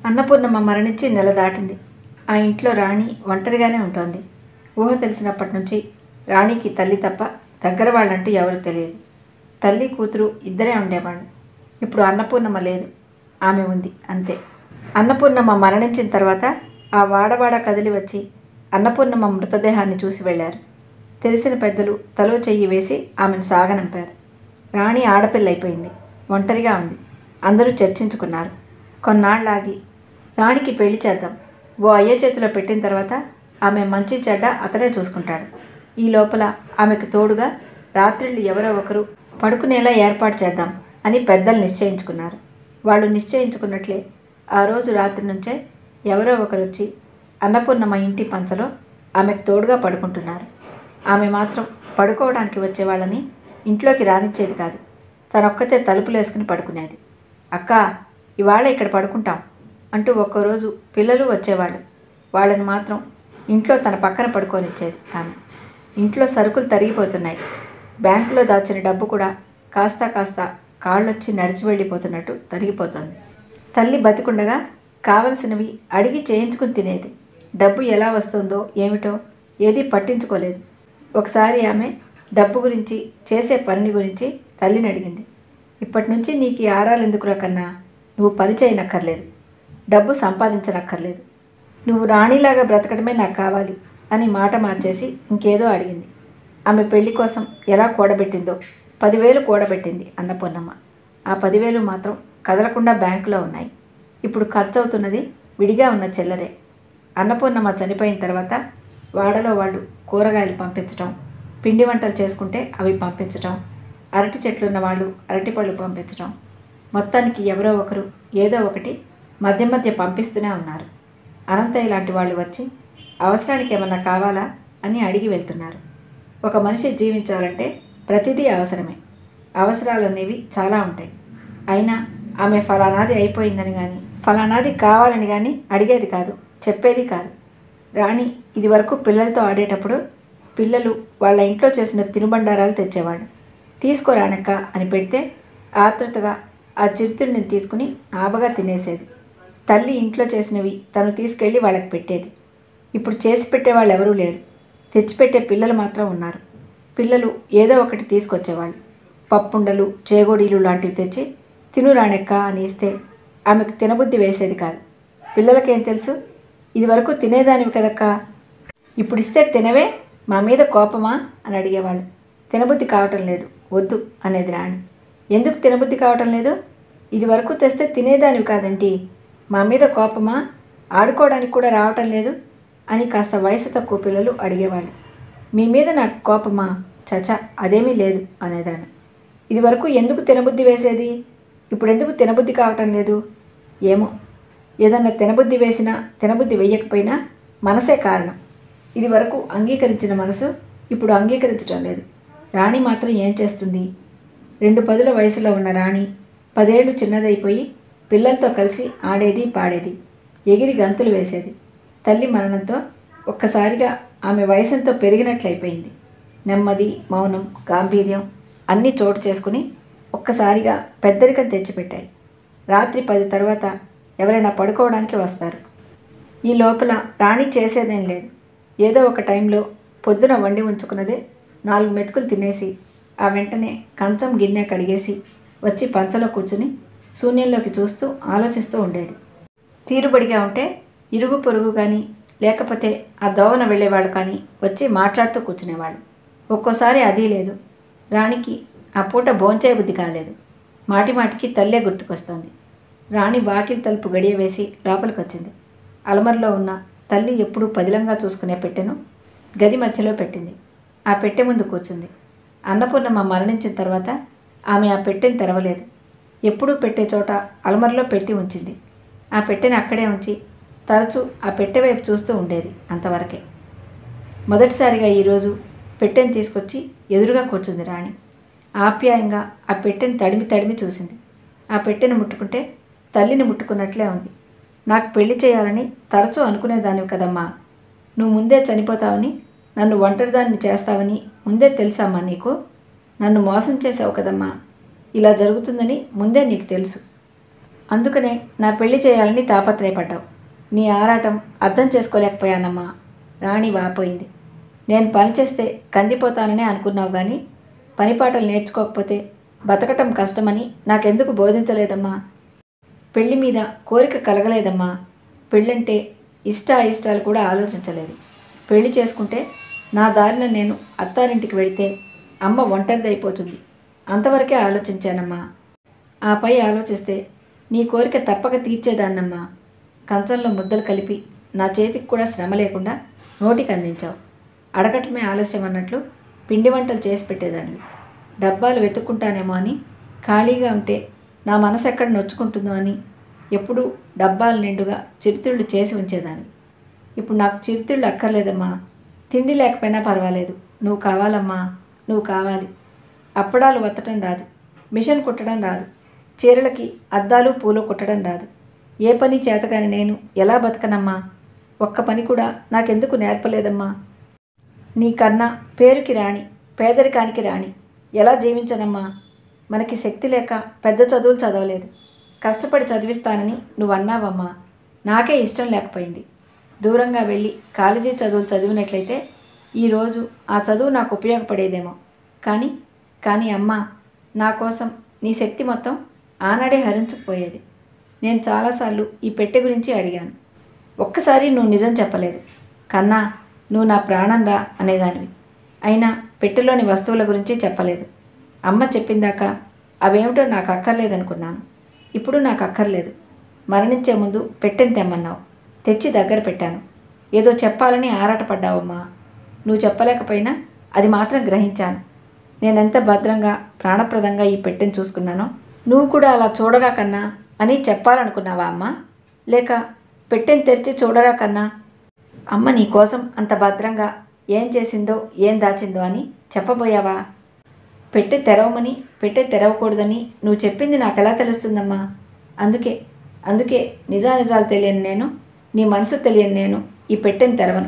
అన్నపూర్ణమ్మ మరణించి నెల దాటింది ఆ ఇంట్లో రాణి ఒంటరిగానే ఉంటుంది ఊహ తెలిసినప్పటి నుంచి రాణికి తల్లి తప్ప దగ్గర వాళ్ళంటూ ఎవరు తెలియదు తల్లి కూతురు ఇద్దరే ఉండేవాళ్ళు ఇప్పుడు అన్నపూర్ణమ్మ లేదు ఆమె ఉంది అంతే అన్నపూర్ణమ్మ మరణించిన తర్వాత ఆ వాడవాడ కదిలి వచ్చి అన్నపూర్ణమ్మ మృతదేహాన్ని చూసి వెళ్ళారు తెలిసిన పెద్దలు తలో చెయ్యి వేసి ఆమెను సాగనంపారు రాణి ఆడపిల్ల అయిపోయింది ఒంటరిగా ఉంది అందరూ చర్చించుకున్నారు కొన్నాళ్ళాగి రాణికి పెళ్లి చేద్దాం ఓ అయ్య చేతిలో పెట్టిన తర్వాత ఆమె మంచి చెడ్డ అతనే చూసుకుంటాడు ఈ లోపల ఆమెకు తోడుగా రాత్రిళ్ళు ఎవరో ఒకరు పడుకునేలా ఏర్పాటు చేద్దాం అని పెద్దలు నిశ్చయించుకున్నారు వాళ్ళు నిశ్చయించుకున్నట్లే ఆ రోజు రాత్రి నుంచే ఎవరో ఒకరు వచ్చి అన్నపూర్ణమ్మ ఇంటి పంచలో ఆమెకు తోడుగా పడుకుంటున్నారు ఆమె మాత్రం పడుకోవడానికి వచ్చే వాళ్ళని ఇంట్లోకి రానిచ్చేది కాదు తనొక్కతే తలుపులేసుకుని పడుకునేది అక్క ఇవాళ ఇక్కడ పడుకుంటాం అంటూ ఒక్కరోజు పిల్లలు వచ్చేవాళ్ళు వాళ్ళని మాత్రం ఇంట్లో తన పక్కన పడుకోనిచ్చేది ఆమె ఇంట్లో సరుకులు తరిగిపోతున్నాయి బ్యాంకులో దాచిన డబ్బు కూడా కాస్త కాస్త కాళ్ళొచ్చి నడిచి వెళ్ళిపోతున్నట్టు తరిగిపోతుంది తల్లి బతికుండగా కావలసినవి అడిగి చేయించుకుని తినేది డబ్బు ఎలా వస్తుందో ఏమిటో ఏదీ పట్టించుకోలేదు ఒకసారి ఆమె డబ్బు గురించి చేసే పని గురించి తల్లిని అడిగింది ఇప్పటి నుంచి నీకు ఈ ఆరాలు ఎందుకురా కన్నా నువ్వు పని చేయనక్కర్లేదు డబ్బు సంపాదించనక్కర్లేదు నువ్వు రాణిలాగా బ్రతకడమే నాకు కావాలి అని మాట మార్చేసి ఇంకేదో అడిగింది ఆమె పెళ్లి కోసం ఎలా కూడబెట్టిందో పదివేలు కూడబెట్టింది అన్నపూర్ణమ్మ ఆ పదివేలు మాత్రం కదలకుండా బ్యాంకులో ఉన్నాయి ఇప్పుడు ఖర్చు అవుతున్నది విడిగా ఉన్న చిల్లరే అన్నపూర్ణమ్మ చనిపోయిన తర్వాత వాడలో వాళ్ళు కూరగాయలు పంపించటం పిండి వంటలు చేసుకుంటే అవి పంపించటం అరటి చెట్లు ఉన్న వాళ్ళు అరటిపళ్ళు పంపించటం మొత్తానికి ఎవరో ఒకరు ఏదో ఒకటి మధ్య మధ్య పంపిస్తూనే ఉన్నారు అనంతయ్య లాంటి వాళ్ళు వచ్చి అవసరానికి ఏమన్నా కావాలా అని అడిగి వెళ్తున్నారు ఒక మనిషి జీవించాలంటే ప్రతిదీ అవసరమే అవసరాలు అనేవి చాలా ఉంటాయి అయినా ఆమె ఫలానాది అయిపోయిందని కానీ ఫలానాది కావాలని కానీ అడిగేది కాదు చెప్పేది కాదు రాణి ఇది వరకు పిల్లలతో ఆడేటప్పుడు పిల్లలు వాళ్ళ ఇంట్లో చేసిన తినుబండారాలు తెచ్చేవాడు తీసుకో రానక్క అని పెడితే ఆతృతగా ఆ చిరుతిండిని తీసుకుని ఆబగా తినేసేది తల్లి ఇంట్లో చేసినవి తను తీసుకెళ్ళి వాళ్ళకి పెట్టేది ఇప్పుడు చేసి పెట్టే వాళ్ళు ఎవరూ లేరు తెచ్చిపెట్టే పిల్లలు మాత్రం ఉన్నారు పిల్లలు ఏదో ఒకటి తీసుకొచ్చేవాళ్ళు పప్పుండలు చేగోడీలు లాంటివి తెచ్చి తిను రాణెక్క అని ఇస్తే ఆమెకు తినబుద్ధి వేసేది కాదు పిల్లలకేం తెలుసు ఇది వరకు తినేదానివి కదక్కా ఇప్పుడు ఇస్తే తినవే మా మీద కోపమా అని అడిగేవాళ్ళు తినబుద్ధి కావటం లేదు వద్దు అనేది రాణి ఎందుకు తినబుద్ధి కావటం లేదు ఇది వరకు తెస్తే తినేదానివి కాదంటి మా మీద కోపమా ఆడుకోవడానికి కూడా రావటం లేదు అని కాస్త వయసు తక్కువ పిల్లలు అడిగేవాళ్ళు మీ మీద నాకు కోపమా చచా అదేమీ లేదు అనేదాన్ని ఇది వరకు ఎందుకు తినబుద్ధి వేసేది ఇప్పుడు ఎందుకు తినబుద్ధి కావటం లేదు ఏమో ఏదన్నా తినబుద్ధి వేసినా తినబుద్ధి వేయకపోయినా మనసే కారణం ఇది వరకు అంగీకరించిన మనసు ఇప్పుడు అంగీకరించడం లేదు రాణి మాత్రం ఏం చేస్తుంది రెండు పదుల వయసులో ఉన్న రాణి పదేళ్లు చిన్నదైపోయి పిల్లలతో కలిసి ఆడేది పాడేది ఎగిరి గంతులు వేసేది తల్లి మరణంతో ఒక్కసారిగా ఆమె వయసంతో పెరిగినట్లయిపోయింది నెమ్మది మౌనం గాంభీర్యం అన్నీ చోటు చేసుకుని ఒక్కసారిగా పెద్దరికం తెచ్చిపెట్టాయి రాత్రి పది తర్వాత ఎవరైనా పడుకోవడానికి వస్తారు ఈ లోపల రాణి చేసేదేం లేదు ఏదో ఒక టైంలో పొద్దున వండి ఉంచుకున్నదే నాలుగు మెతుకులు తినేసి ఆ వెంటనే కంచం గిన్నె కడిగేసి వచ్చి పంచలో కూర్చుని శూన్యంలోకి చూస్తూ ఆలోచిస్తూ ఉండేది తీరుబడిగా ఉంటే ఇరుగు పొరుగు కానీ లేకపోతే ఆ దోవన వెళ్ళేవాళ్ళు కానీ వచ్చి మాట్లాడుతూ కూర్చునేవాళ్ళు ఒక్కోసారి అది లేదు రాణికి ఆ పూట భోంచే బుద్ధి కాలేదు మాటి మాటికి తల్లే గుర్తుకొస్తోంది రాణి వాకిలి తలుపు గడియ వేసి లోపలికి వచ్చింది అలమర్లో ఉన్న తల్లి ఎప్పుడూ పదిలంగా చూసుకునే పెట్టెను గది మధ్యలో పెట్టింది ఆ పెట్టె ముందు కూర్చుంది అన్నపూర్ణమ్మ మరణించిన తర్వాత ఆమె ఆ పెట్టెను తెరవలేదు ఎప్పుడూ పెట్టే చోట అలమరలో పెట్టి ఉంచింది ఆ పెట్టెని అక్కడే ఉంచి తరచూ ఆ పెట్టె వైపు చూస్తూ ఉండేది అంతవరకే మొదటిసారిగా ఈరోజు పెట్టెని తీసుకొచ్చి ఎదురుగా కూర్చుంది రాణి ఆప్యాయంగా ఆ పెట్టెని తడిమి తడిమి చూసింది ఆ పెట్టెని ముట్టుకుంటే తల్లిని ముట్టుకున్నట్లే ఉంది నాకు పెళ్లి చేయాలని తరచూ అనుకునేదానివి కదమ్మా నువ్వు ముందే చనిపోతావని నన్ను ఒంటరిదాన్ని చేస్తావని ముందే తెలుసమ్మా నీకు నన్ను మోసం చేసావు కదమ్మా ఇలా జరుగుతుందని ముందే నీకు తెలుసు అందుకనే నా పెళ్లి చేయాలని తాపత్రయపడ్డావు నీ ఆరాటం అర్థం చేసుకోలేకపోయానమ్మా రాణి వాపోయింది నేను పని చేస్తే కందిపోతాననే అనుకున్నావు కానీ పనిపాటలు నేర్చుకోకపోతే బతకటం కష్టమని నాకెందుకు బోధించలేదమ్మా పెళ్లి మీద కోరిక కలగలేదమ్మా పెళ్ళంటే ఇష్ట అయిష్టాలు కూడా ఆలోచించలేదు పెళ్లి చేసుకుంటే నా దారిన నేను అత్తారింటికి వెళితే అమ్మ ఒంటరిదైపోతుంది అంతవరకే ఆలోచించానమ్మా ఆపై ఆలోచిస్తే నీ కోరిక తప్పక తీర్చేదాన్నమ్మా కంచంలో ముద్దలు కలిపి నా చేతికి కూడా శ్రమ లేకుండా నోటికి అందించావు అడగటమే ఆలస్యం అన్నట్లు పిండి వంటలు చేసి పెట్టేదానివి డబ్బాలు వెతుక్కుంటానేమో అని ఖాళీగా ఉంటే నా మనసు ఎక్కడ నొచ్చుకుంటుందో అని ఎప్పుడూ డబ్బాలు నిండుగా చిరుతిళ్ళు చేసి ఉంచేదాన్ని ఇప్పుడు నాకు చిరుతిళ్ళు అక్కర్లేదమ్మా తిండి లేకపోయినా పర్వాలేదు నువ్వు కావాలమ్మా నువ్వు కావాలి అప్పడాలు వత్తడం రాదు మిషన్ కుట్టడం రాదు చీరలకి అద్దాలు పూలు కుట్టడం రాదు ఏ పని చేతగాని నేను ఎలా బతకనమ్మా ఒక్క పని కూడా నాకెందుకు నేర్పలేదమ్మా నీకన్నా పేరుకి రాణి పేదరికానికి రాణి ఎలా జీవించనమ్మా మనకి శక్తి లేక పెద్ద చదువులు చదవలేదు కష్టపడి చదివిస్తానని నువ్వు అన్నావమ్మా నాకే ఇష్టం లేకపోయింది దూరంగా వెళ్ళి కాలేజీ చదువులు చదివినట్లయితే ఈరోజు ఆ చదువు నాకు ఉపయోగపడేదేమో కానీ కానీ అమ్మా నా కోసం నీ శక్తి మొత్తం ఆనాడే హరించుకుపోయేది నేను చాలాసార్లు ఈ పెట్టె గురించి అడిగాను ఒక్కసారి నువ్వు నిజం చెప్పలేదు కన్నా నువ్వు నా ప్రాణం రా అనేదానివి అయినా పెట్టెలోని వస్తువుల గురించి చెప్పలేదు అమ్మ చెప్పిందాక అవేమిటో నాకు అక్కర్లేదనుకున్నాను ఇప్పుడు నాకు అక్కర్లేదు మరణించే ముందు పెట్టెని తెమ్మన్నావు తెచ్చి దగ్గర పెట్టాను ఏదో చెప్పాలని ఆరాటపడ్డావమ్మా నువ్వు చెప్పలేకపోయినా అది మాత్రం గ్రహించాను నేనెంత భద్రంగా ప్రాణప్రదంగా ఈ పెట్టెని చూసుకున్నానో నువ్వు కూడా అలా చూడరా కన్నా అని చెప్పాలనుకున్నావా అమ్మా లేక పెట్టెని తెరిచి చూడరా కన్నా అమ్మ నీ కోసం అంత భద్రంగా ఏం చేసిందో ఏం దాచిందో అని చెప్పబోయావా పెట్టె తెరవమని పెట్టె తెరవకూడదని నువ్వు చెప్పింది నాకు ఎలా తెలుస్తుందమ్మా అందుకే అందుకే నిజానిజాలు తెలియని నేను నీ మనసు తెలియని నేను ఈ పెట్టెని తెరవను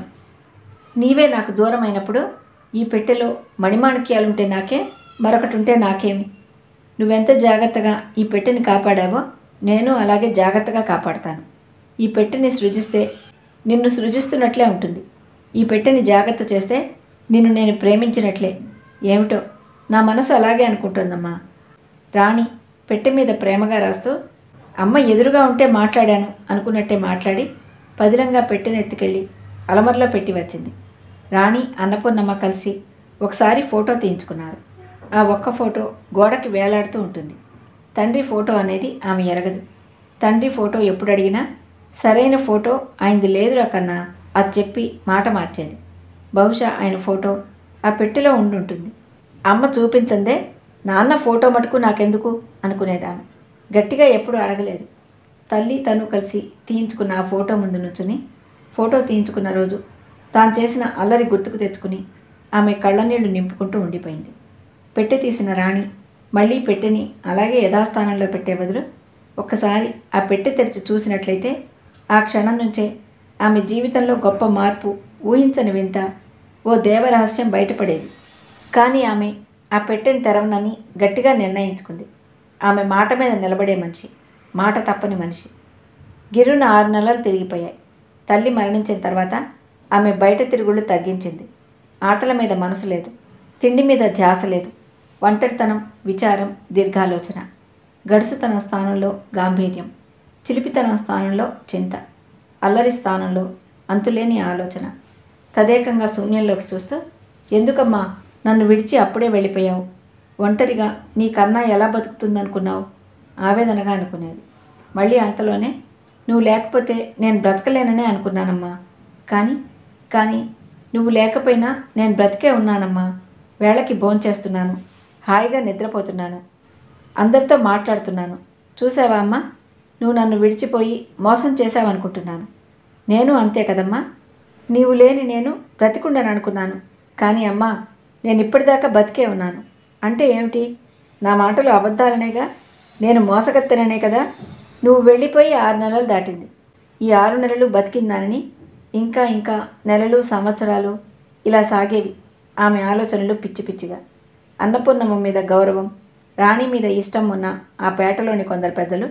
నీవే నాకు దూరం అయినప్పుడు ఈ పెట్టెలో మణిమాణిక్యాలుంటే నాకే మరొకటి ఉంటే నాకేమి నువ్వెంత జాగ్రత్తగా ఈ పెట్టెని కాపాడావో నేను అలాగే జాగ్రత్తగా కాపాడతాను ఈ పెట్టెని సృజిస్తే నిన్ను సృజిస్తున్నట్లే ఉంటుంది ఈ పెట్టెని జాగ్రత్త చేస్తే నిన్ను నేను ప్రేమించినట్లే ఏమిటో నా మనసు అలాగే అనుకుంటుందమ్మా రాణి పెట్టె మీద ప్రేమగా రాస్తూ అమ్మ ఎదురుగా ఉంటే మాట్లాడాను అనుకున్నట్టే మాట్లాడి పదిలంగా పెట్టెని ఎత్తుకెళ్ళి అలమర్లో పెట్టి వచ్చింది రాణి అన్నపూర్ణమ్మ కలిసి ఒకసారి ఫోటో తీయించుకున్నారు ఆ ఒక్క ఫోటో గోడకి వేలాడుతూ ఉంటుంది తండ్రి ఫోటో అనేది ఆమె ఎరగదు తండ్రి ఫోటో ఎప్పుడు అడిగినా సరైన ఫోటో ఆయనది లేదురా కన్నా అది చెప్పి మాట మార్చేది బహుశా ఆయన ఫోటో ఆ పెట్టెలో ఉండుంటుంది అమ్మ చూపించందే నాన్న ఫోటో మటుకు నాకెందుకు అనుకునేదామె గట్టిగా ఎప్పుడూ అడగలేదు తల్లి తను కలిసి తీయించుకున్న ఆ ఫోటో ముందు నుంచుని ఫోటో తీయించుకున్న రోజు తాను చేసిన అల్లరి గుర్తుకు తెచ్చుకుని ఆమె కళ్ళనీళ్లు నింపుకుంటూ ఉండిపోయింది పెట్టె తీసిన రాణి మళ్ళీ పెట్టెని అలాగే యథాస్థానంలో పెట్టే బదులు ఒక్కసారి ఆ పెట్టె తెరిచి చూసినట్లయితే ఆ క్షణం నుంచే ఆమె జీవితంలో గొప్ప మార్పు ఊహించని వింత ఓ దేవరహస్యం బయటపడేది కానీ ఆమె ఆ పెట్టెని తెరవనని గట్టిగా నిర్ణయించుకుంది ఆమె మాట మీద నిలబడే మనిషి మాట తప్పని మనిషి గిరున ఆరు నెలలు తిరిగిపోయాయి తల్లి మరణించిన తర్వాత ఆమె బయట తిరుగుళ్ళు తగ్గించింది ఆటల మీద మనసు లేదు తిండి మీద ధ్యాస లేదు ఒంటరితనం విచారం దీర్ఘాలోచన గడుసుతనం స్థానంలో గాంభీర్యం చిలిపితనం స్థానంలో చింత అల్లరి స్థానంలో అంతులేని ఆలోచన తదేకంగా శూన్యంలోకి చూస్తూ ఎందుకమ్మా నన్ను విడిచి అప్పుడే వెళ్ళిపోయావు ఒంటరిగా నీ కన్నా ఎలా బతుకుతుందనుకున్నావు ఆవేదనగా అనుకునేది మళ్ళీ అంతలోనే నువ్వు లేకపోతే నేను బ్రతకలేననే అనుకున్నానమ్మా కానీ కానీ నువ్వు లేకపోయినా నేను బ్రతికే ఉన్నానమ్మా వేళకి భోంచేస్తున్నాను హాయిగా నిద్రపోతున్నాను అందరితో మాట్లాడుతున్నాను చూసావా అమ్మా నువ్వు నన్ను విడిచిపోయి మోసం చేశావనుకుంటున్నాను నేను అంతే కదమ్మా నీవు లేని నేను బ్రతికుండను అనుకున్నాను కానీ అమ్మా నేను ఇప్పటిదాకా బతికే ఉన్నాను అంటే ఏమిటి నా మాటలు అబద్ధాలనేగా నేను మోసగత్తెననే కదా నువ్వు వెళ్ళిపోయి ఆరు నెలలు దాటింది ఈ ఆరు నెలలు బతికిందానని ఇంకా ఇంకా నెలలు సంవత్సరాలు ఇలా సాగేవి ఆమె ఆలోచనలు పిచ్చి పిచ్చిగా అన్నపూర్ణమ్మ మీద గౌరవం రాణి మీద ఇష్టం ఉన్న ఆ పేటలోని కొందరు పెద్దలు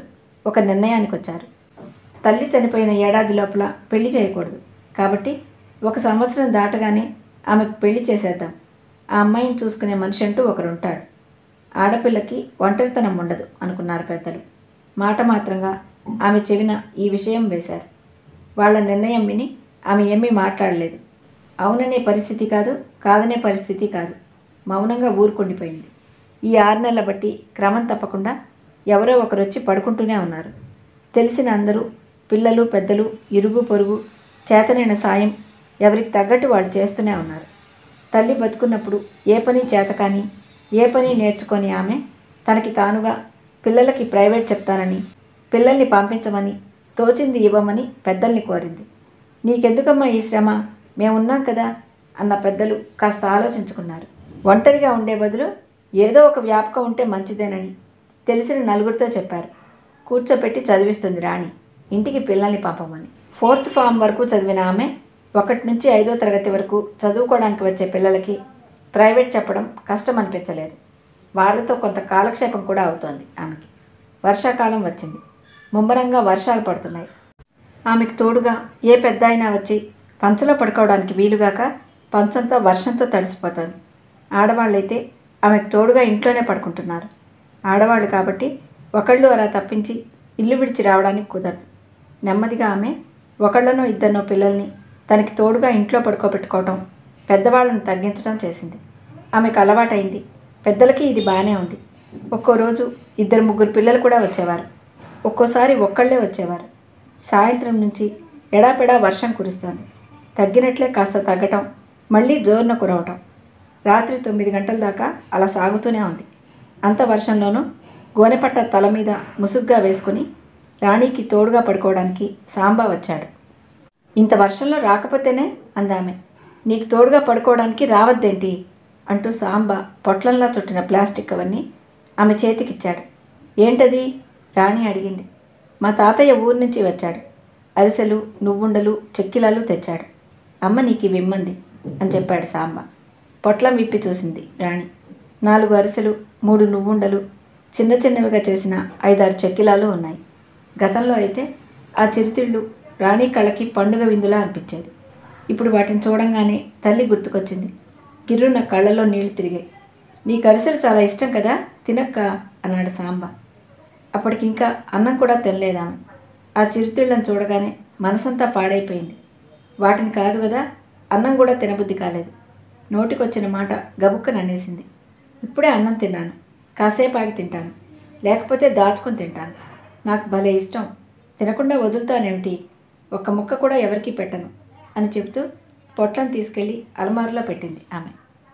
ఒక నిర్ణయానికి వచ్చారు తల్లి చనిపోయిన ఏడాది లోపల పెళ్లి చేయకూడదు కాబట్టి ఒక సంవత్సరం దాటగానే ఆమెకు పెళ్లి చేసేద్దాం ఆ అమ్మాయిని చూసుకునే మనిషి అంటూ ఒకరు ఉంటాడు ఆడపిల్లకి ఒంటరితనం ఉండదు అనుకున్నారు పెద్దలు మాట మాత్రంగా ఆమె చెవిన ఈ విషయం వేశారు వాళ్ళ నిర్ణయం విని ఆమె ఏమీ మాట్లాడలేదు అవుననే పరిస్థితి కాదు కాదనే పరిస్థితి కాదు మౌనంగా ఊరుకుండిపోయింది ఈ ఆరు నెలల బట్టి క్రమం తప్పకుండా ఎవరో ఒకరు వచ్చి పడుకుంటూనే ఉన్నారు తెలిసిన అందరూ పిల్లలు పెద్దలు ఇరుగు పొరుగు చేతనైన సాయం ఎవరికి తగ్గట్టు వాళ్ళు చేస్తూనే ఉన్నారు తల్లి బతుకున్నప్పుడు ఏ పని చేతకాని ఏ పని నేర్చుకొని ఆమె తనకి తానుగా పిల్లలకి ప్రైవేట్ చెప్తానని పిల్లల్ని పంపించమని తోచింది ఇవ్వమని పెద్దల్ని కోరింది నీకెందుకమ్మా ఈ శ్రమ మేమున్నాం కదా అన్న పెద్దలు కాస్త ఆలోచించుకున్నారు ఒంటరిగా ఉండే బదులు ఏదో ఒక వ్యాపకం ఉంటే మంచిదేనని తెలిసిన నలుగురితో చెప్పారు కూర్చోపెట్టి చదివిస్తుంది రాణి ఇంటికి పిల్లల్ని పంపమని ఫోర్త్ ఫామ్ వరకు చదివిన ఆమె ఒకటి నుంచి ఐదో తరగతి వరకు చదువుకోవడానికి వచ్చే పిల్లలకి ప్రైవేట్ చెప్పడం కష్టం అనిపించలేదు వాళ్ళతో కొంత కాలక్షేపం కూడా అవుతోంది ఆమెకి వర్షాకాలం వచ్చింది ముమ్మరంగా వర్షాలు పడుతున్నాయి ఆమెకు తోడుగా ఏ పెద్ద అయినా వచ్చి పంచలో పడుకోవడానికి వీలుగాక పంచంతో వర్షంతో తడిసిపోతుంది ఆడవాళ్ళైతే ఆమెకు తోడుగా ఇంట్లోనే పడుకుంటున్నారు ఆడవాళ్ళు కాబట్టి ఒకళ్ళు అలా తప్పించి ఇల్లు విడిచి రావడానికి కుదరదు నెమ్మదిగా ఆమె ఒకళ్ళనో ఇద్దరినో పిల్లల్ని తనకి తోడుగా ఇంట్లో పడుకోబెట్టుకోవటం పెద్దవాళ్ళని తగ్గించడం చేసింది ఆమెకు అలవాటైంది పెద్దలకి ఇది బాగానే ఉంది ఒక్కో రోజు ఇద్దరు ముగ్గురు పిల్లలు కూడా వచ్చేవారు ఒక్కోసారి ఒక్కళ్ళే వచ్చేవారు సాయంత్రం నుంచి ఎడాపెడా వర్షం కురుస్తోంది తగ్గినట్లే కాస్త తగ్గటం మళ్ళీ జోరున కురవటం రాత్రి తొమ్మిది గంటల దాకా అలా సాగుతూనే ఉంది అంత వర్షంలోనూ గోనెపట్ట తల మీద ముసుగ్గా వేసుకుని రాణికి తోడుగా పడుకోవడానికి సాంబా వచ్చాడు ఇంత వర్షంలో రాకపోతేనే అందామె నీకు తోడుగా పడుకోవడానికి రావద్దేంటి అంటూ సాంబా పొట్లంలా చుట్టిన ప్లాస్టిక్ అవన్నీ ఆమె చేతికిచ్చాడు ఏంటది రాణి అడిగింది మా తాతయ్య ఊరి నుంచి వచ్చాడు అరిసెలు నువ్వుండలు చెక్కిలాలు తెచ్చాడు అమ్మ నీకు ఇవి ఇమ్మంది అని చెప్పాడు సాంబ పొట్లం విప్పి చూసింది రాణి నాలుగు అరిసెలు మూడు నువ్వుండలు చిన్న చిన్నవిగా చేసిన ఐదారు చెక్కిలాలు ఉన్నాయి గతంలో అయితే ఆ చిరుతిళ్ళు రాణి కళ్ళకి పండుగ విందులా అనిపించేది ఇప్పుడు వాటిని చూడంగానే తల్లి గుర్తుకొచ్చింది గిర్రున కళ్ళలో నీళ్లు తిరిగాయి నీకు అరిసెలు చాలా ఇష్టం కదా తినక్క అన్నాడు సాంబ అప్పటికి ఇంకా అన్నం కూడా తినలేదామె ఆ చిరుతిళ్ళను చూడగానే మనసంతా పాడైపోయింది వాటిని కాదు కదా అన్నం కూడా తినబుద్ధి కాలేదు నోటికొచ్చిన మాట గబుక్కన అనేసింది ఇప్పుడే అన్నం తిన్నాను కాసేపు ఆగి తింటాను లేకపోతే దాచుకొని తింటాను నాకు భలే ఇష్టం తినకుండా వదులుతానేమిటి ఒక్క ముక్క కూడా ఎవరికీ పెట్టను అని చెబుతూ పొట్లను తీసుకెళ్ళి అలమారులో పెట్టింది ఆమె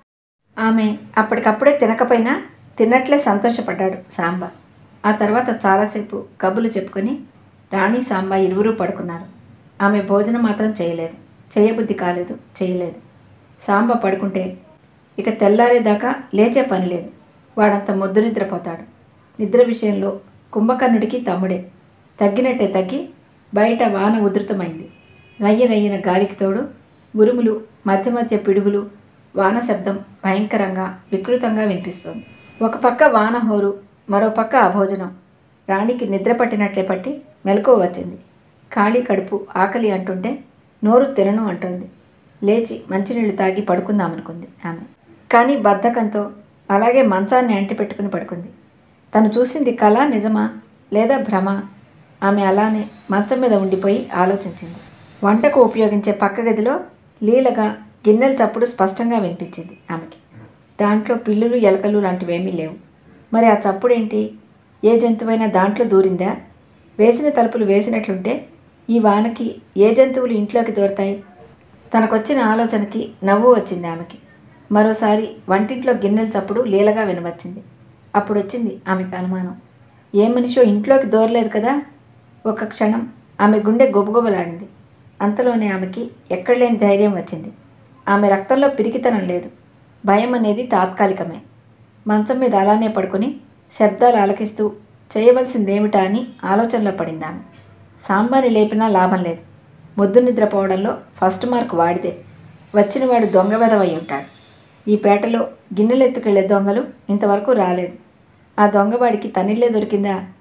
ఆమె అప్పటికప్పుడే తినకపోయినా తిన్నట్లే సంతోషపడ్డాడు సాంబ ఆ తర్వాత చాలాసేపు కబులు చెప్పుకొని రాణి సాంబ ఇరువురు పడుకున్నారు ఆమె భోజనం మాత్రం చేయలేదు చేయబుద్ధి కాలేదు చేయలేదు సాంబ పడుకుంటే ఇక తెల్లారేదాకా లేచే పని లేదు వాడంత మొద్దు నిద్రపోతాడు నిద్ర విషయంలో కుంభకర్ణుడికి తమ్ముడే తగ్గినట్టే తగ్గి బయట వాన ఉధృతమైంది రయ్య రయ్యన గాలికి తోడు ఉరుములు మధ్య మధ్య పిడుగులు వాన శబ్దం భయంకరంగా వికృతంగా వినిపిస్తోంది ఒక పక్క వాన హోరు మరో పక్క అభోజనం రాణికి నిద్ర పట్టినట్లే పట్టి మెలకువ వచ్చింది ఖాళీ కడుపు ఆకలి అంటుంటే నోరు తినను అంటోంది లేచి మంచినీళ్ళు తాగి పడుకుందామనుకుంది ఆమె కానీ బద్ధకంతో అలాగే మంచాన్ని అంటిపెట్టుకుని పడుకుంది తను చూసింది కళ నిజమా లేదా భ్రమ ఆమె అలానే మంచం మీద ఉండిపోయి ఆలోచించింది వంటకు ఉపయోగించే పక్క గదిలో లీలగా గిన్నెల చప్పుడు స్పష్టంగా వినిపించింది ఆమెకి దాంట్లో పిల్లులు ఎలకలు లాంటివేమీ లేవు మరి ఆ చప్పుడేంటి ఏ జంతువైనా దాంట్లో దూరిందా వేసిన తలుపులు వేసినట్లుంటే ఈ వానకి ఏ జంతువులు ఇంట్లోకి దూరతాయి తనకొచ్చిన ఆలోచనకి నవ్వు వచ్చింది ఆమెకి మరోసారి వంటింట్లో గిన్నెల చప్పుడు లీలగా వినవచ్చింది అప్పుడు వచ్చింది ఆమెకు అనుమానం ఏ మనిషో ఇంట్లోకి దూరలేదు కదా ఒక క్షణం ఆమె గుండె గొబగొబలాడింది అంతలోనే ఆమెకి ఎక్కడలేని ధైర్యం వచ్చింది ఆమె రక్తంలో పిరికితనం లేదు భయం అనేది తాత్కాలికమే మంచం మీద అలానే పడుకుని శబ్దాలు ఆలకిస్తూ చేయవలసిందేమిటా అని ఆలోచనలో పడింది ఆమె సాంబారి లేపినా లాభం లేదు మొద్దు నిద్రపోవడంలో ఫస్ట్ మార్క్ వాడితే వచ్చినవాడు దొంగ వెధవై ఉంటాడు ఈ పేటలో గిన్నెలు ఎత్తుకెళ్లే దొంగలు ఇంతవరకు రాలేదు ఆ దొంగవాడికి తనిల్లే దొరికిందా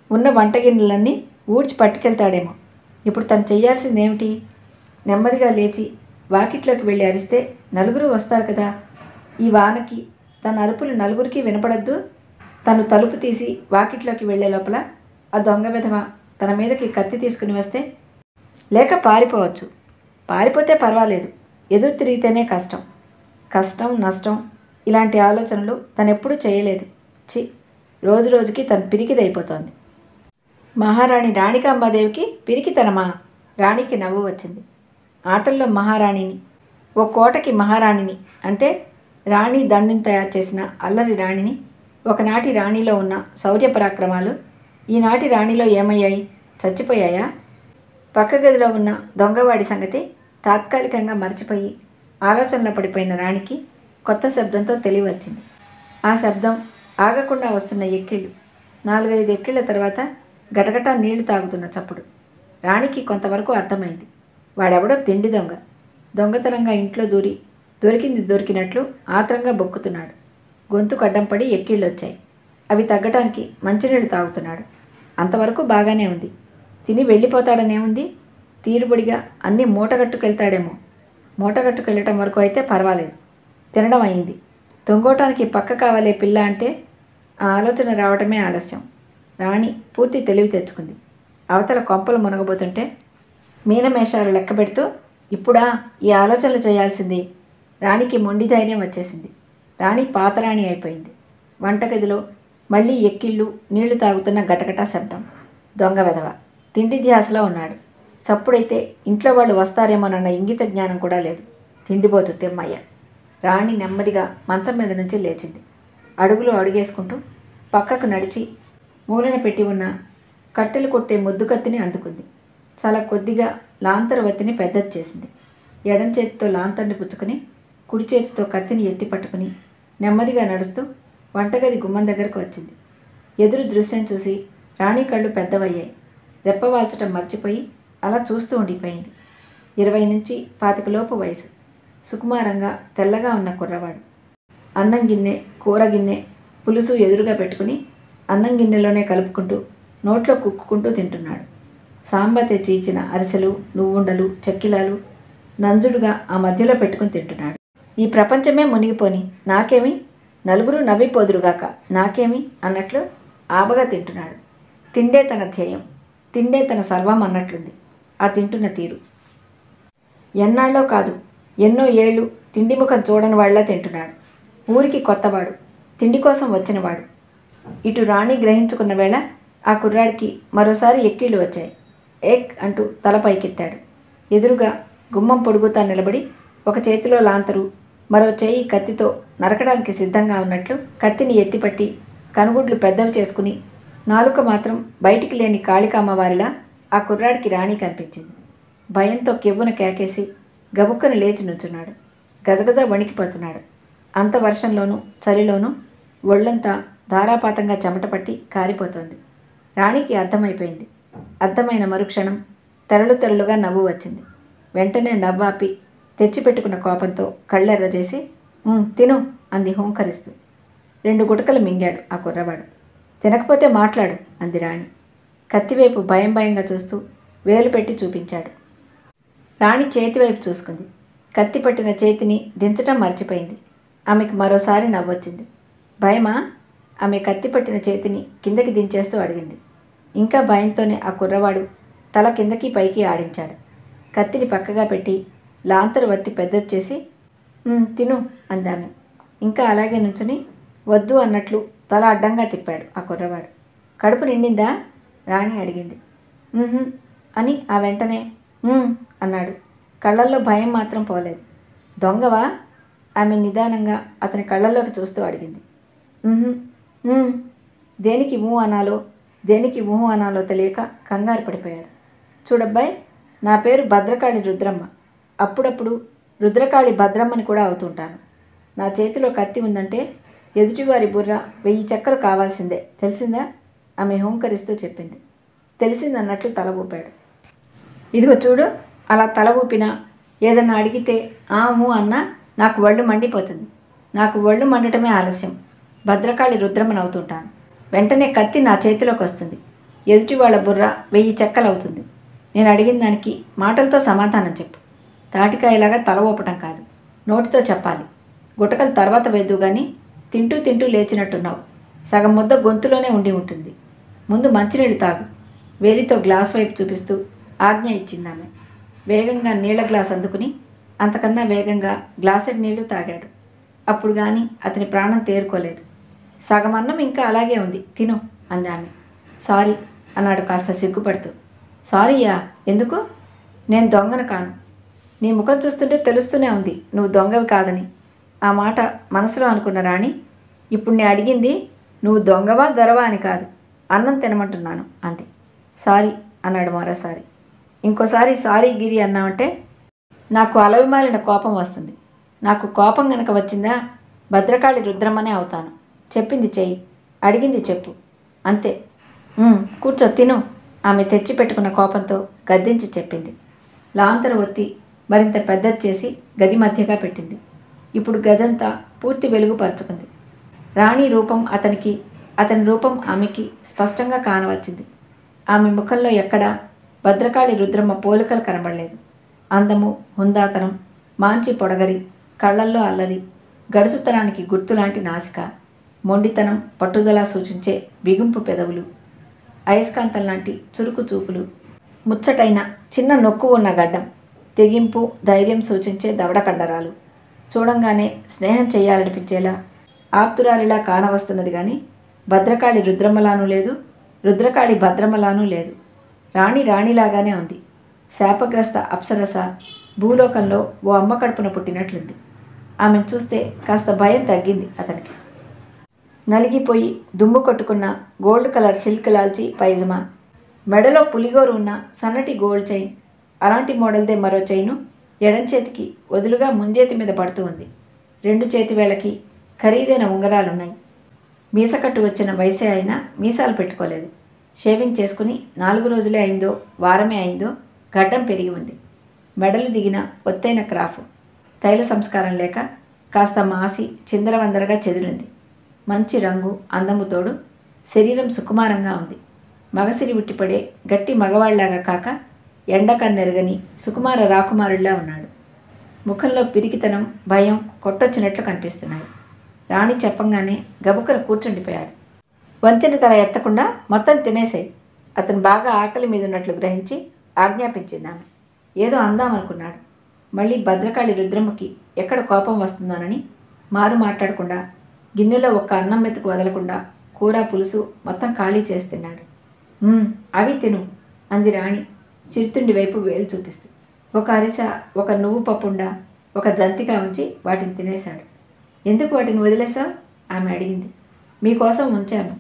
ఉన్న వంట గిన్నెలన్నీ ఊడ్చి పట్టుకెళ్తాడేమో ఇప్పుడు తను చెయ్యాల్సింది ఏమిటి నెమ్మదిగా లేచి వాకిట్లోకి వెళ్ళి అరిస్తే నలుగురు వస్తారు కదా ఈ వానకి తన అరుపులు నలుగురికి వినపడద్దు తను తలుపు తీసి వాకిట్లోకి వెళ్ళే లోపల ఆ దొంగ విధవ తన మీదకి కత్తి తీసుకుని వస్తే లేక పారిపోవచ్చు పారిపోతే పర్వాలేదు ఎదురు తిరిగితేనే కష్టం కష్టం నష్టం ఇలాంటి ఆలోచనలు తనెప్పుడూ చేయలేదు చి రోజు రోజుకి తను పిరికిదైపోతోంది మహారాణి రాణికాంబాదేవికి పిరికితనమా రాణికి నవ్వు వచ్చింది ఆటల్లో మహారాణిని ఓ కోటకి మహారాణిని అంటే రాణి దండుని తయారు చేసిన అల్లరి రాణిని ఒకనాటి రాణిలో ఉన్న శౌర్య పరాక్రమాలు ఈనాటి రాణిలో ఏమయ్యాయి చచ్చిపోయాయా పక్క గదిలో ఉన్న దొంగవాడి సంగతి తాత్కాలికంగా మర్చిపోయి ఆలోచనలో పడిపోయిన రాణికి కొత్త శబ్దంతో తెలివి వచ్చింది ఆ శబ్దం ఆగకుండా వస్తున్న ఎక్కిళ్ళు నాలుగైదు ఎక్కిళ్ళ తర్వాత గటగటా నీళ్లు తాగుతున్న చప్పుడు రాణికి కొంతవరకు అర్థమైంది వాడెవడో తిండి దొంగ దొంగతనంగా ఇంట్లో దూరి దొరికింది దొరికినట్లు ఆత్రంగా బొక్కుతున్నాడు గొంతు కడ్డం పడి ఎక్కిళ్ళు వచ్చాయి అవి తగ్గటానికి మంచినీళ్ళు తాగుతున్నాడు అంతవరకు బాగానే ఉంది తిని వెళ్ళిపోతాడనేముంది తీరుబడిగా అన్నీ మూటగట్టుకెళ్తాడేమో మూటగట్టుకెళ్ళటం వరకు అయితే పర్వాలేదు తినడం అయింది తొంగోటానికి పక్క కావాలే పిల్ల అంటే ఆ ఆలోచన రావటమే ఆలస్యం రాణి పూర్తి తెలివి తెచ్చుకుంది అవతల కొంపలు మునగబోతుంటే మీనమేషాలు లెక్క పెడుతూ ఇప్పుడా ఈ ఆలోచనలు చేయాల్సింది రాణికి మొండి ధైర్యం వచ్చేసింది రాణి పాతరాణి అయిపోయింది వంటగదిలో మళ్ళీ ఎక్కిళ్ళు నీళ్లు తాగుతున్న గటగటా శబ్దం దొంగ వెధవ తిండి ధ్యాసలో ఉన్నాడు చప్పుడైతే ఇంట్లో వాళ్ళు వస్తారేమోనన్న ఇంగిత జ్ఞానం కూడా లేదు తిండిపోతు తిమ్మయ్య రాణి నెమ్మదిగా మంచం మీద నుంచి లేచింది అడుగులు అడుగేసుకుంటూ పక్కకు నడిచి మూలన పెట్టి ఉన్న కట్టెలు కొట్టే ముద్దు కత్తిని అందుకుంది చాలా కొద్దిగా లాంతర్ వత్తిని పెద్దది చేసింది ఎడం చేతితో లాంతర్ని పుచ్చుకొని కుడి చేతితో కత్తిని ఎత్తి పట్టుకుని నెమ్మదిగా నడుస్తూ వంటగది గుమ్మం దగ్గరకు వచ్చింది ఎదురు దృశ్యం చూసి రాణి కళ్ళు పెద్దవయ్యాయి రెప్పవాల్చటం మర్చిపోయి అలా చూస్తూ ఉండిపోయింది ఇరవై నుంచి పాతికలోపు వయసు సుకుమారంగా తెల్లగా ఉన్న కుర్రవాడు అన్నం గిన్నె కూర గిన్నె పులుసు ఎదురుగా పెట్టుకుని అన్నం గిన్నెలోనే కలుపుకుంటూ నోట్లో కుక్కుకుంటూ తింటున్నాడు సాంబ తెచ్చి ఇచ్చిన అరిసెలు నువ్వుండలు చెక్కిలాలు నంజుడుగా ఆ మధ్యలో పెట్టుకుని తింటున్నాడు ఈ ప్రపంచమే మునిగిపోని నాకేమి నలుగురు నవ్విపోదురుగాక నాకేమి అన్నట్లు ఆబగా తింటున్నాడు తిండే తన ధ్యేయం తిండే తన సర్వం అన్నట్లుంది ఆ తింటున్న తీరు ఎన్నాళ్ళో కాదు ఎన్నో ఏళ్ళు తిండి ముఖం చూడని వాళ్ళ తింటున్నాడు ఊరికి కొత్తవాడు తిండి కోసం వచ్చినవాడు ఇటు రాణి గ్రహించుకున్న వేళ ఆ కుర్రాడికి మరోసారి ఎక్కిళ్ళు వచ్చాయి ఎక్ అంటూ తల పైకెత్తాడు ఎదురుగా గుమ్మం పొడుగుతా నిలబడి ఒక చేతిలో లాంతరు మరో చేయి కత్తితో నరకడానికి సిద్ధంగా ఉన్నట్లు కత్తిని ఎత్తిపట్టి కనుగుడ్లు పెద్దవి చేసుకుని నాలుక మాత్రం బయటికి లేని కాళికామ్మవారిలా ఆ కుర్రాడికి రాణి కనిపించింది భయంతో కెవ్వున కేకేసి గబుక్కన లేచి నుంచున్నాడు గజగజ వణికిపోతున్నాడు అంత వర్షంలోనూ చలిలోనూ ఒళ్ళంతా ధారాపాతంగా చెమట పట్టి కారిపోతోంది రాణికి అర్థమైపోయింది అర్థమైన మరుక్షణం తెరలు తెరలుగా నవ్వు వచ్చింది వెంటనే నవ్వాపి తెచ్చిపెట్టుకున్న కోపంతో కళ్ళెర్రజేసి "ఉమ్, తిను అంది హోంకరిస్తూ రెండు గుటకలు మింగాడు ఆ కుర్రవాడు తినకపోతే మాట్లాడు అంది రాణి కత్తివైపు భయం భయంగా చూస్తూ వేలు పెట్టి చూపించాడు రాణి చేతివైపు చూసుకుంది కత్తి పట్టిన చేతిని దించటం మర్చిపోయింది ఆమెకు మరోసారి నవ్వొచ్చింది భయమా ఆమె కత్తి పట్టిన చేతిని కిందకి దించేస్తూ అడిగింది ఇంకా భయంతోనే ఆ కుర్రవాడు తల కిందకి పైకి ఆడించాడు కత్తిని పక్కగా పెట్టి లాంతరు వత్తి పెద్దది చేసి "ఉమ్, తిను అందామె ఇంకా అలాగే నుంచుని వద్దు అన్నట్లు తల అడ్డంగా తిప్పాడు ఆ కుర్రవాడు కడుపు నిండిందా రాణి అడిగింది "ఉహుం" అని ఆ వెంటనే "ఉమ్" అన్నాడు కళ్ళల్లో భయం మాత్రం పోలేదు దొంగవా ఆమె నిదానంగా అతని కళ్ళల్లోకి చూస్తూ అడిగింది "ఉహుం, ఉమ్." దేనికి ఊ అనాలో దేనికి ఊహు అనాలో తెలియక కంగారు పడిపోయాడు చూడబ్బాయ్ నా పేరు భద్రకాళి రుద్రమ్మ అప్పుడప్పుడు రుద్రకాళి భద్రమ్మని కూడా అవుతుంటాను నా చేతిలో కత్తి ఉందంటే ఎదుటివారి బుర్ర వెయ్యి చెక్కలు కావాల్సిందే తెలిసిందా ఆమె హోంకరిస్తూ చెప్పింది తెలిసిందన్నట్లు తల ఊపాడు ఇదిగో చూడు అలా తల ఊపినా ఏదన్నా అడిగితే ఆము అన్నా నాకు ఒళ్ళు మండిపోతుంది నాకు ఒళ్ళు మండటమే ఆలస్యం భద్రకాళి రుద్రమని అవుతుంటాను వెంటనే కత్తి నా చేతిలోకి వస్తుంది ఎదుటి వాళ్ళ బుర్ర వెయ్యి చెక్కలవుతుంది నేను అడిగిన దానికి మాటలతో సమాధానం చెప్పు తాటికాయలాగా తల ఊపటం కాదు నోటితో చెప్పాలి గుటకలు తర్వాత వేద్దు కానీ తింటూ తింటూ లేచినట్టున్నావు సగం ముద్ద గొంతులోనే ఉండి ఉంటుంది ముందు మంచినీళ్ళు తాగు వేలితో గ్లాస్ వైపు చూపిస్తూ ఆజ్ఞ ఇచ్చింది ఆమె వేగంగా నీళ్ల గ్లాస్ అందుకుని అంతకన్నా వేగంగా గ్లాసెడ్ నీళ్లు తాగాడు అప్పుడు కానీ అతని ప్రాణం తేరుకోలేదు సగం అన్నం ఇంకా అలాగే ఉంది తిను అంది ఆమె సారీ అన్నాడు కాస్త సిగ్గుపడుతూ సారీయా ఎందుకు నేను దొంగను కాను నీ ముఖం చూస్తుంటే తెలుస్తూనే ఉంది నువ్వు దొంగవి కాదని ఆ మాట మనసులో అనుకున్న రాణి ఇప్పుడు నేను అడిగింది నువ్వు దొంగవా దొరవా అని కాదు అన్నం తినమంటున్నాను అంది సారీ అన్నాడు మరోసారి ఇంకోసారి సారీ గిరి అన్నామంటే నాకు అలవిమాలిన కోపం వస్తుంది నాకు కోపం గనక వచ్చిందా భద్రకాళి రుద్రమ్మనే అవుతాను చెప్పింది చెయ్యి అడిగింది చెప్పు అంతే "ఉమ్, కూర్చో తిను ఆమె తెచ్చి పెట్టుకున్న కోపంతో గద్దించి చెప్పింది లాంతరు ఒత్తి మరింత పెద్దది చేసి గది మధ్యగా పెట్టింది ఇప్పుడు గదంతా పూర్తి వెలుగు పరుచుకుంది రాణి రూపం అతనికి అతని రూపం ఆమెకి స్పష్టంగా కానవచ్చింది ఆమె ముఖంలో ఎక్కడా భద్రకాళి రుద్రమ్మ పోలికలు కనబడలేదు అందము హుందాతనం మాంచి పొడగరి కళ్ళల్లో అల్లరి గడుసుతనానికి గుర్తులాంటి నాసిక మొండితనం పట్టుదల సూచించే బిగుంపు పెదవులు అయస్కాంతం లాంటి చురుకు చూపులు ముచ్చటైన చిన్న నొక్కు ఉన్న గడ్డం తెగింపు ధైర్యం సూచించే దవడ కండరాలు చూడంగానే స్నేహం చేయాలనిపించేలా ఆప్తురాలిలా కానవస్తున్నది కానీ భద్రకాళి రుద్రమ్మలానూ లేదు రుద్రకాళి భద్రమ్మలానూ లేదు రాణి రాణిలాగానే ఉంది శాపగ్రస్త అప్సరస భూలోకంలో ఓ అమ్మ కడుపున పుట్టినట్లుంది ఆమెను చూస్తే కాస్త భయం తగ్గింది అతనికి నలిగిపోయి దుమ్ము కొట్టుకున్న గోల్డ్ కలర్ సిల్క్ లాల్చి పైజమా మెడలో పులిగోరు ఉన్న సన్నటి గోల్డ్ చైన్ అలాంటి మోడల్దే మరో చైను ఎడం చేతికి వదులుగా ముంజేతి మీద పడుతూ ఉంది రెండు చేతి వేళకి ఖరీదైన ఉంగరాలున్నాయి మీసకట్టు వచ్చిన వయసే అయినా మీసాలు పెట్టుకోలేదు షేవింగ్ చేసుకుని నాలుగు రోజులే అయిందో వారమే అయిందో గడ్డం పెరిగి ఉంది మెడలు దిగిన ఒత్తైన క్రాఫ్ తైల సంస్కారం లేక కాస్త మాసి చిందరవందరగా చెదిరింది మంచి రంగు అందము తోడు శరీరం సుకుమారంగా ఉంది మగసిరి ఉట్టిపడే గట్టి మగవాళ్లాగా కాక ఎండకన్నెరగని సుకుమార రాకుమారుల్లా ఉన్నాడు ముఖంలో పిరికితనం భయం కొట్టొచ్చినట్లు కనిపిస్తున్నాయి రాణి చెప్పంగానే గబుక్కన కూర్చుండిపోయాడు వంచిన తల ఎత్తకుండా మొత్తం తినేసేయి అతను బాగా ఆకలి మీద ఉన్నట్లు గ్రహించి ఆజ్ఞాపించింది ఆమె ఏదో అందామనుకున్నాడు మళ్ళీ భద్రకాళి రుద్రమ్మకి ఎక్కడ కోపం వస్తుందోనని మారు మాట్లాడకుండా గిన్నెలో ఒక్క అన్నం మెతుకు వదలకుండా కూర పులుసు మొత్తం ఖాళీ చేస్తున్నాడు "ఉమ్, అవి తిను అంది రాణి చిరుతుండి వైపు వేలు చూపిస్తూ ఒక అరిస ఒక నువ్వు పప్పుండ ఒక జంతిగా ఉంచి వాటిని తినేశాడు ఎందుకు వాటిని వదిలేశావు ఆమె అడిగింది మీకోసం ఉంచాను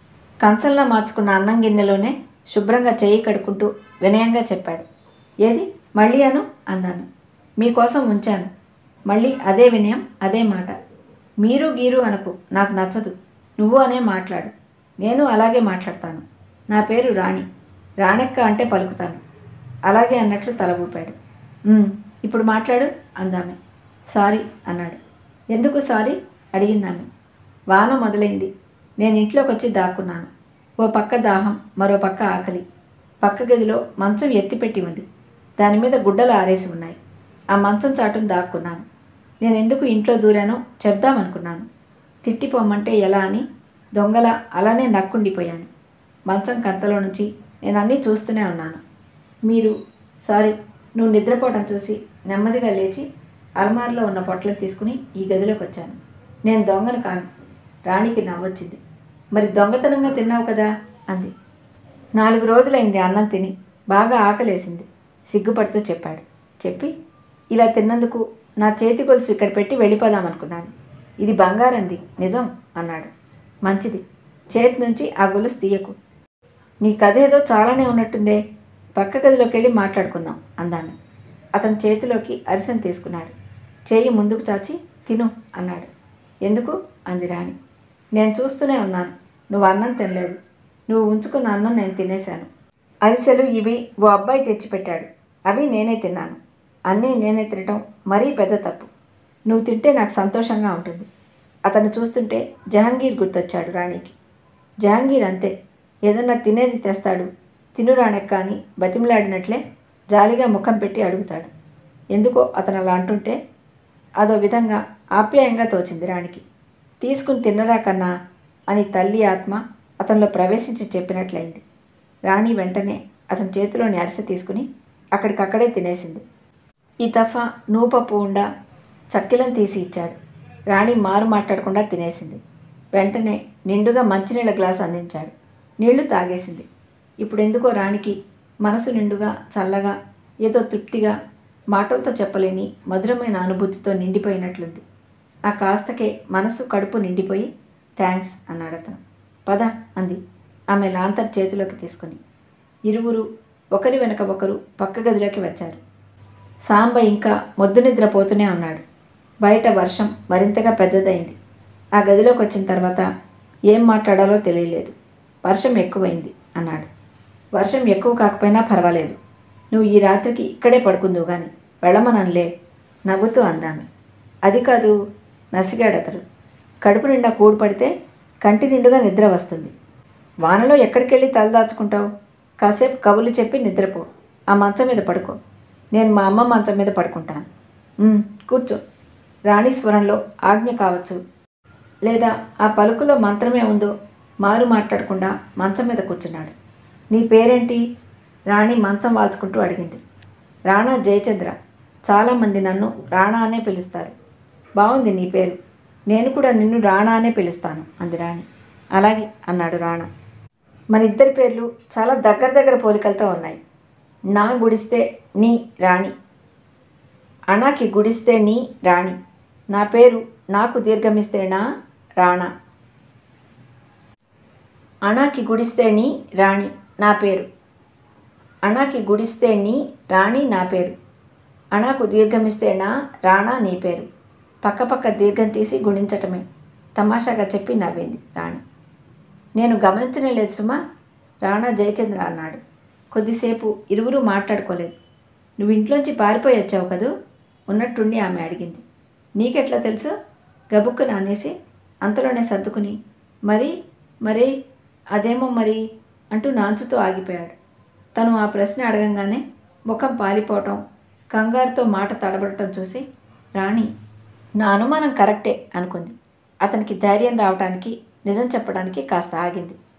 కంచంలో మార్చుకున్న అన్నం గిన్నెలోనే శుభ్రంగా చెయ్యి కడుక్కుంటూ వినయంగా చెప్పాడు ఏది మళ్ళీ అను అందాను మీకోసం ఉంచాను మళ్ళీ అదే వినయం అదే మాట మీరు గీరు అనకు నాకు నచ్చదు నువ్వు అనే మాట్లాడు నేను అలాగే మాట్లాడతాను నా పేరు రాణి రాణెక్క అంటే పలుకుతాను అలాగే అన్నట్లు తల ఊపాడు "ఉమ్, ఇప్పుడు మాట్లాడు అందామె సారీ అన్నాడు ఎందుకు సారీ అడిగిందామె వాన మొదలైంది నేను ఇంట్లోకి వచ్చి దాక్కున్నాను ఓ పక్క దాహం మరో పక్క ఆకలి పక్క గదిలో మంచం ఎత్తిపెట్టి ఉంది దాని మీద గుడ్డలు ఆరేసి ఉన్నాయి ఆ మంచం చాటును దాక్కున్నాను నేను ఎందుకు ఇంట్లో దూరానో చెప్దామనుకున్నాను తిట్టిపోమ్మంటే ఎలా అని దొంగల అలానే నక్కుండిపోయాను మంచం కంతలో నుంచి నేను అన్నీ చూస్తూనే ఉన్నాను మీరు సారీ నువ్వు నిద్రపోవటం చూసి నెమ్మదిగా లేచి అలమార్లో ఉన్న పొట్లను తీసుకుని ఈ గదిలోకి వచ్చాను నేను దొంగను కాను రాణికి నవ్వొచ్చింది మరి దొంగతనంగా తిన్నావు కదా అంది నాలుగు రోజులైంది అన్నం తిని బాగా ఆకలేసింది సిగ్గుపడుతూ చెప్పాడు చెప్పి ఇలా తిన్నందుకు నా చేతి గొలుసు ఇక్కడ పెట్టి వెళ్ళిపోదామనుకున్నాను ఇది బంగారంది నిజం అన్నాడు మంచిది చేతి నుంచి ఆ గొలుసు తీయకు నీ కథ ఏదో చాలానే ఉన్నట్టుందే పక్క గదిలోకి వెళ్ళి మాట్లాడుకుందాం అందామె అతని చేతిలోకి అరిసెను తీసుకున్నాడు చేయి ముందుకు చాచి తిను అన్నాడు ఎందుకు అంది రాణి నేను చూస్తూనే ఉన్నాను నువ్వు అన్నం తినలేదు నువ్వు ఉంచుకున్న అన్నం నేను తినేశాను అరిసెలు ఇవి ఓ అబ్బాయి తెచ్చిపెట్టాడు అవి నేనే తిన్నాను అన్నీ నేనే తినటం మరీ పెద్ద తప్పు నువ్వు తింటే నాకు సంతోషంగా ఉంటుంది అతను చూస్తుంటే జహాంగీర్ గుర్తొచ్చాడు రాణికి జహాంగీర్ అంతే ఏదన్నా తినేది తెస్తాడు తినురానెక్క అని బతిమలాడినట్లే జాలిగా ముఖం పెట్టి అడుగుతాడు ఎందుకో అతను అలా అంటుంటే అదో విధంగా ఆప్యాయంగా తోచింది రాణికి తీసుకుని తిన్నరా కన్నా అని తల్లి ఆత్మ అతనిలో ప్రవేశించి చెప్పినట్లయింది రాణి వెంటనే అతని చేతిలోని అరిసె తీసుకుని అక్కడికక్కడే తినేసింది ఈ దఫా నూపప్పు ఉండ చక్కిలం తీసి ఇచ్చాడు రాణి మారు మాట్లాడకుండా తినేసింది వెంటనే నిండుగా మంచినీళ్ళ గ్లాస్ అందించాడు నీళ్లు తాగేసింది ఇప్పుడు ఎందుకో రాణికి మనసు నిండుగా చల్లగా ఏదో తృప్తిగా మాటలతో చెప్పలేని మధురమైన అనుభూతితో నిండిపోయినట్లుంది ఆ కాస్తకే మనసు కడుపు నిండిపోయి థ్యాంక్స్ అన్నాడు అతను పద అంది ఆమె లాంతర్ చేతిలోకి తీసుకుని ఇరువురు ఒకరి వెనక ఒకరు పక్క గదిలోకి వచ్చారు సాంబ ఇంకా మొద్దు నిద్రపోతూనే ఉన్నాడు బయట వర్షం మరింతగా పెద్దదైంది ఆ గదిలోకి వచ్చిన తర్వాత ఏం మాట్లాడాలో తెలియలేదు వర్షం ఎక్కువైంది అన్నాడు వర్షం ఎక్కువ కాకపోయినా పర్వాలేదు నువ్వు ఈ రాత్రికి ఇక్కడే పడుకుందువు గాని వెళ్ళమనలే నవ్వుతూ అందామె అది కాదు నసిగాడతడు కడుపు నిండా కూడు పడితే కంటి నిండుగా నిద్ర వస్తుంది వానలో ఎక్కడికెళ్ళి తలదాచుకుంటావు కాసేపు కబులు చెప్పి నిద్రపో ఆ మంచం మీద పడుకో నేను మా అమ్మ మంచం మీద పడుకుంటాను "ఉమ్, కూర్చో రాణి స్వరంలో ఆజ్ఞ కావచ్చు లేదా ఆ పలుకులో మంత్రమే ఉందో మారు మాట్లాడకుండా మంచం మీద కూర్చున్నాడు నీ పేరేంటి రాణి మంచం వాల్చుకుంటూ అడిగింది రాణా జయచంద్ర చాలామంది నన్ను రాణా అనే పిలుస్తారు బాగుంది నీ పేరు నేను కూడా నిన్ను రాణా అనే పిలుస్తాను అంది రాణి అలాగే అన్నాడు రాణా మన ఇద్దరి పేర్లు చాలా దగ్గర దగ్గర పోలికలతో ఉన్నాయి నా గుడిస్తే నీ రాణి అణాకి గుడిస్తే నీ రాణి నా పేరు నాకు దీర్ఘమిస్తే నా రాణా అణాకి గుడిస్తే నీ రాణి నా పేరు అణాకి గుడిస్తే నీ రాణి నా పేరు అణాకు దీర్ఘమిస్తే నా రాణా నీ పేరు పక్కపక్క దీర్ఘం తీసి గుణించటమే తమాషాగా చెప్పి నవ్వింది రాణి నేను గమనించనే లేదు సుమా రాణా జయచంద్ర అన్నాడు కొద్దిసేపు ఇరువురు మాట్లాడుకోలేదు నువ్వు ఇంట్లోంచి పారిపోయి వచ్చావు కదూ ఉన్నట్టుండి ఆమె అడిగింది నీకెట్లా తెలుసు గబుక్కున అనేసి అంతలోనే సర్దుకుని మరి మరి అదేమో మరి అంటూ నాంచుతో ఆగిపోయాడు తను ఆ ప్రశ్న అడగంగానే ముఖం పాలిపోవటం కంగారుతో మాట తడబడటం చూసి రాణి నా అనుమానం కరెక్టే అనుకుంది అతనికి ధైర్యం రావటానికి నిజం చెప్పడానికి కాస్త ఆగింది